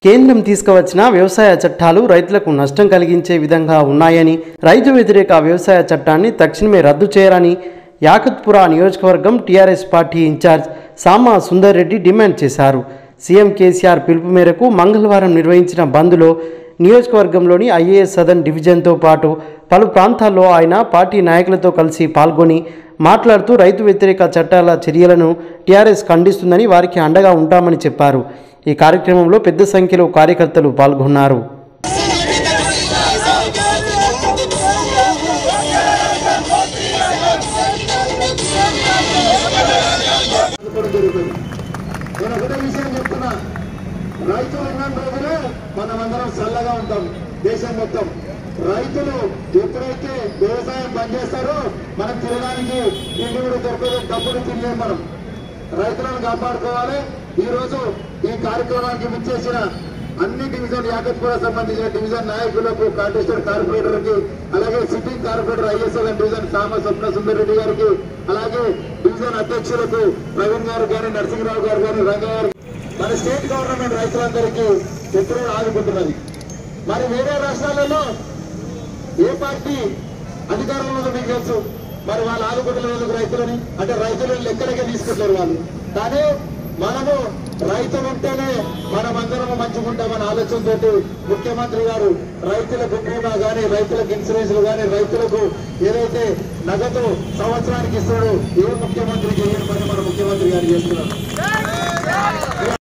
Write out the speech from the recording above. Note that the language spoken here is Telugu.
కేంద్రం తీసుకువచ్చిన వ్యవసాయ చట్టాలు రైతులకు నష్టం కలిగించే విధంగా ఉన్నాయని రైతు వ్యతిరేక వ్యవసాయ చట్టాన్ని తక్షణమే రద్దు చేయాలని యాకత్పుర నియోజకవర్గం TRS party incharge Sama Sundar Reddy demand చేశారు సీఎం కేసీఆర్ పిలుపు మేరకు మంగళవారం నిర్వహించిన బంద్లో నియోజకవర్గంలోని ఐఏఎస్ సదన్ డివిజన్తో పాటు పలు ప్రాంతాల్లో ఆయన పార్టీ నాయకులతో కలిసి పాల్గొని మాట్లాడుతూ రైతు వ్యతిరేక చట్టాల చర్యలను టీఆర్ఎస్ ఖండిస్తుందని వారికి అండగా ఉంటామని చెప్పారు ఈ కార్యక్రమంలో పెద్ద సంఖ్యలో కార్యకర్తలు పాల్గొన్నారు కూడా జరుగుతుంది నేను ఒకటే విషయం చెప్తున్నా రైతులు ఉన్న రోజులే మనమందరం చల్లగా ఉంటాం దేశం మొత్తం రైతులు ఎప్పుడైతే వ్యవసాయం బంద్ చేస్తారో మనం తినడానికి తిండి కూడా దొరకదు డబ్బులు తినలేం మనం రైతులను కాపాడుకోవాలి ఈ రోజు ఈ కార్యక్రమానికి విచ్చేసిన అన్ని డివిజన్ యాకత్పుర సంబంధించిన డివిజన్ నాయకులకు కాంటెస్టెడ్ కార్పొరేటర్కి అలాగే సిట్టింగ్ కార్పొరేటర్ ఐఎస్ఎల్ డివిజన్ సామ స్వప్న సుందర్ రెడ్డి గారికి అలాగే డివిజన్ అధ్యక్షులకు ప్రవీణ్ గారు కానీ నరసింహరావు గారు కానీ రంగ గారు మన స్టేట్ గవర్నమెంట్ రైతులందరికీ ఎప్పుడూ ఆదుకుంటున్నది మరి వేరే రాష్ట్రాలలో ఏ పార్టీ అధికారంలో ఉందో మీకు తెలుసు మరి వాళ్ళు ఆదుకుంటలేదు రైతులని అంటే రైతులను లెక్కలకే తీసుకుంటారు వాళ్ళు కానీ మనము రైతులు ఉంటేనే మనమందరము మంచుకుంటామన్న ఆలోచనతో ముఖ్యమంత్రి గారు రైతులకు బీమా గానీ రైతులకు ఇన్సూరెన్స్ గానీ రైతులకు ఏదైతే నగదు సంవత్సరానికి ఇస్తాడో ఏ ముఖ్యమంత్రి చేయని పని మన ముఖ్యమంత్రి గారు చేస్తున్నారు